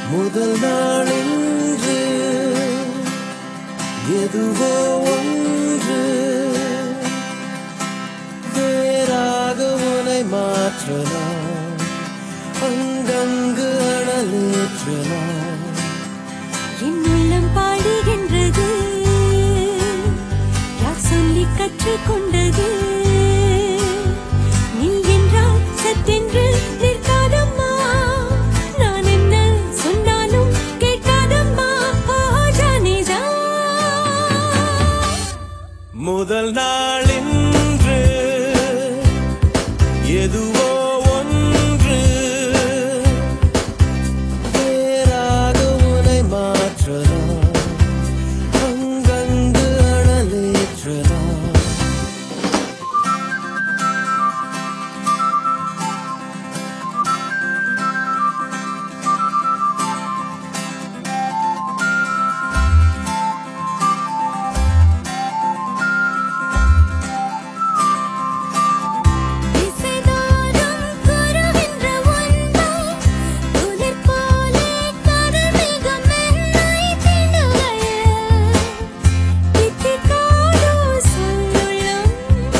முதல் நாளென்று எதுவோ ஒன்று வேறாக உனை மாற்றலாம் அங்கங்கு அனலேற்றலாம் என் உள்ளம் பாடுகின்றது யார் சொல்லி கற்றுக்கொண்டது நீ என்றால் சட்டென்று நிற்காதம்மா நான் என்ன சொன்னாலும் கேட்காதம்மா ஓ ஜானேஜா முதல் நாளென்று எதுவோ ஒன்று வேறாக உனை மாற்றலாம் அங்கங்கு அனலேற்றலாம் திசைதோறும் குருவின்ற ஒன்றை துளிர் போலே கடல் மேகம் என்னை தீண்டுகையில் தித்திக்காதோ சொல்லுள்ளம்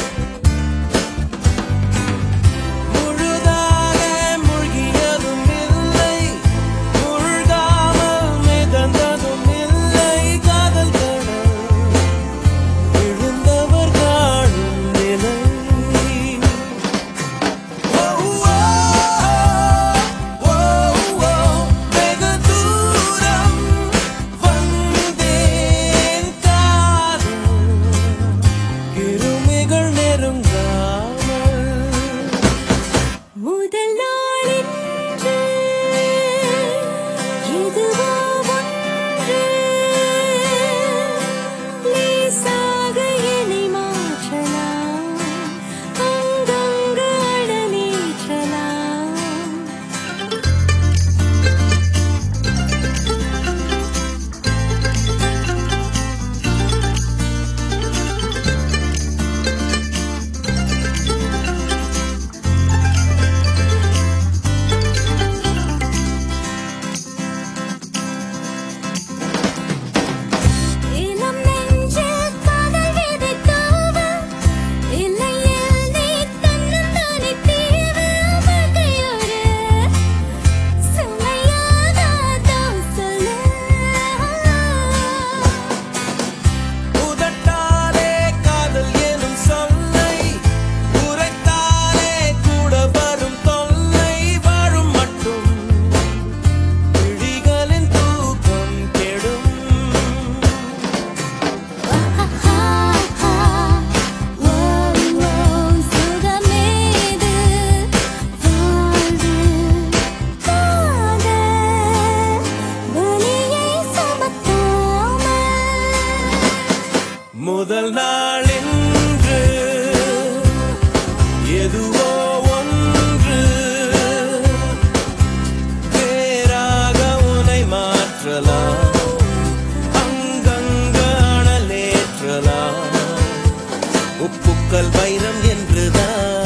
முழுதாக மூழ்கியதும் இல்லை முழுகாமல் மிதந்ததும் இல்லை காதல் கடல் விழுந்தவர் காணும் நிலை ஓ, ஓ, ஓ, ஓ, வெகு தூரம் வந்தேன் காதல் கிருமிகள் நெருங்காமல் முதல் நாளென்று எதுவோ ஒன்று லேசாக என்னை மாற்றலாம் அங்கங்கு அழலேற்றலாம் இளம் நெஞ்சில் காதல் விதைத்தாவ இல்லையில் நீ தன்னந்தானே தீவு வாழ்க்கையோடு சுமையாகாதான் சொல்லு உதட்டாலே காதல் எனும் சொல்லை உரைத்தாலே கூட வரும் தொல்லை வாழும் மட்டும் விழிகளின் தூக்கம் கெடும் சுகமேது வாழ்வு காதல் வலியை சுமத்தாமல் முதல் நாளென்று எதுவோ ஒன்று வேறாக உனை மாற்றலாம் அங்கங்க அனலேற்றலாம் உப்புக்கள் வைரம் என்றுதான்